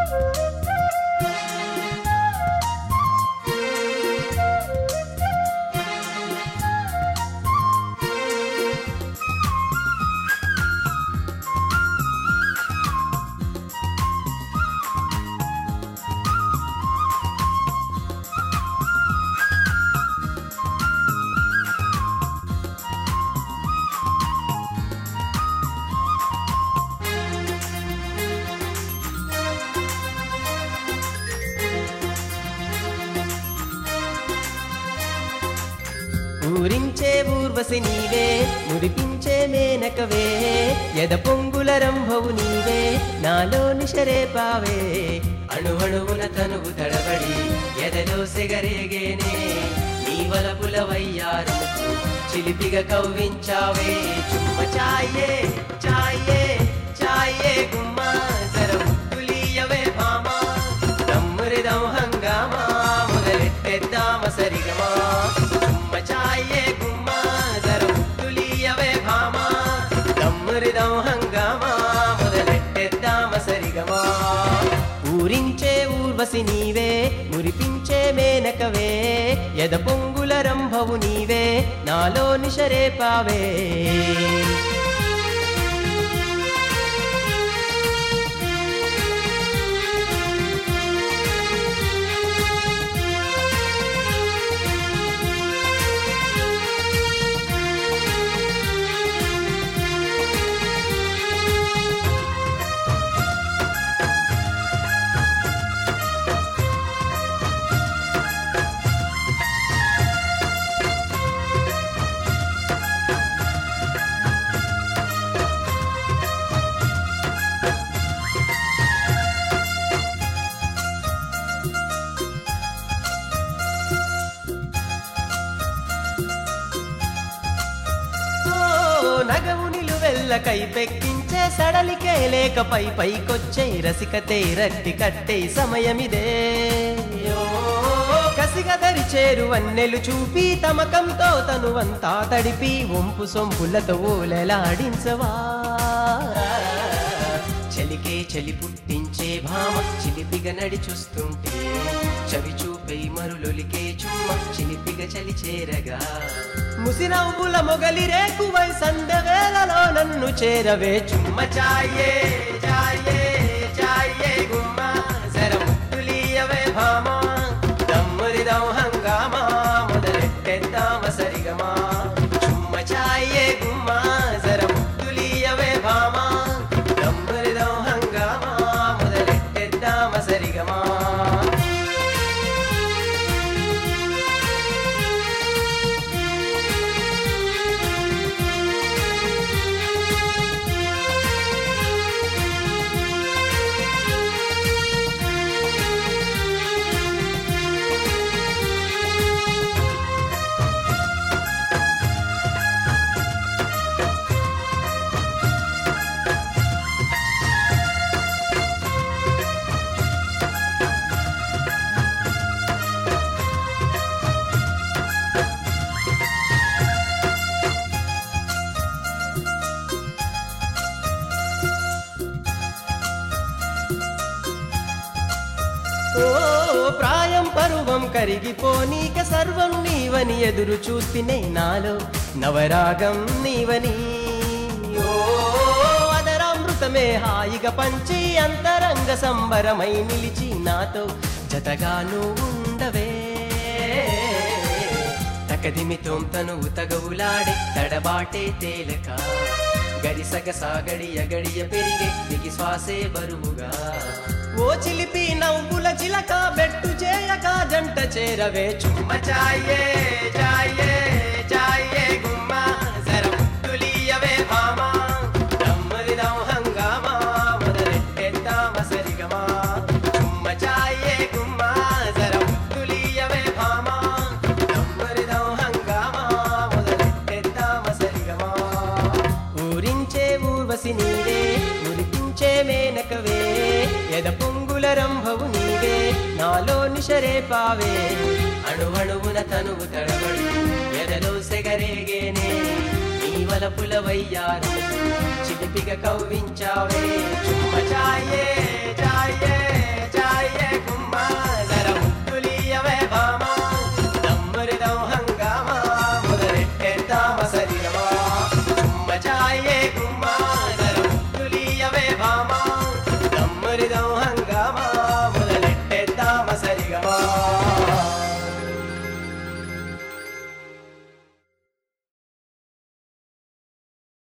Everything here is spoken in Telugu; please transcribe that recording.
ఊరించే ఊర్వశి నీవే మురిపించే మేనకవే ఎద పొంగుల రంభవు నీవే నాలో నిషరేపావే అణువణువున తనువు తడబడి ఎదలో సెగరేగేనే నీ వలపుల వయ్యారముకు చిలిపిగా కవ్వించావే చుమ్మ చాయే చాయే చాయే గుమ్మా జర ముద్దులీయవే భామా దమ్మురిదం హంగామా మొదలెట్టేద్దామ సరిగమా గుమ్మ చాయే గుమ్మా జర ముద్దులీయవే భామా దమ్మురిదం హంగామా మొదలెట్టేద్దామ సరిగమా ఊరించే ఊర్వశి నీవే మురిపించే మేనకవే ఎద పొంగుల రంభవు నీవే నాలో నిషరేపావే ఓ నగవు నిలువెల్ల కై పెక్కించే సడలికే లేకపై పైకొచ్చే రసికతే రట్టి కట్టే సమయమిదే ఓ కసిగా దరి చేరు వన్నెలు చూపి తమకంతో తనువంతా తడిపి వంపు సొంపులతో ఓలెలాడించవా చలికే చలి పుట్టించే భామ చిలిపిగా నడి చూస్తుంటే చవి చూపే మరులొలికే చుమ్మ చిలిపిగా చలి చేరగా ముసినవ్వుల మొగలి రేకువై సందవేలలో నన్ను చేరవే చుమ్మ చాయే చాయే చాయే గుమ్మ జర ముద్దులీయవే భామ దమ్మురిదం హంగామా మొదలెట్టేద్దామ సరిగమా చుమ్మ చాయే గుమ్మ జర ముద్దులీయవే భామ దమ్మురిదం హంగామా మొదలెట్టేద్దామ సరిగమా ఓ ప్రాయం పరువం కరిగిపోనీక సర్వం నీవని ఎదురు చూస్తేనే నాలో నవరాగం నీవని ఓ అదరామృతమే హాయిగా పంచి అంతరంగ సంబరమై నిలిచి నాతో జతగా నువ్వు ఉండవే తకదిమితోం తను తగవులాడే తడబాటే తేలక గరిసగ సాగడియ గడియ పెరిగే దిగి శ్వాసే బరువుగా ఓ చిలిపి నవ్వుల చిలక బెట్టు చేయక జంట చేరవే చుమ్మ చాయే చాయే చాయే గుమ్మ జర ముద్దులీయవే భామా దమ్మరిదం హంగామా మొదలెట్టేద్దామ సరిగమా చుమ్మ చాయే గుమ్మ జర ముద్దులీయవే భామా దమ్మరిదం హంగామా మొదలెట్టేద్దామ సరిగమా ఊరించే ఊర్వశి నీవే మురిపించే మేనకవే ఎద పొంగుల రంభవు నీవే నాలో నిషరే పావే అణువణువున తనువు తడబడి ఎదలో సెగరేగేనే నీ వలపుల వయ్యారు చిలిపిగా కవ్వించావే చుమ్మ చాయే చాయే కోరిదాం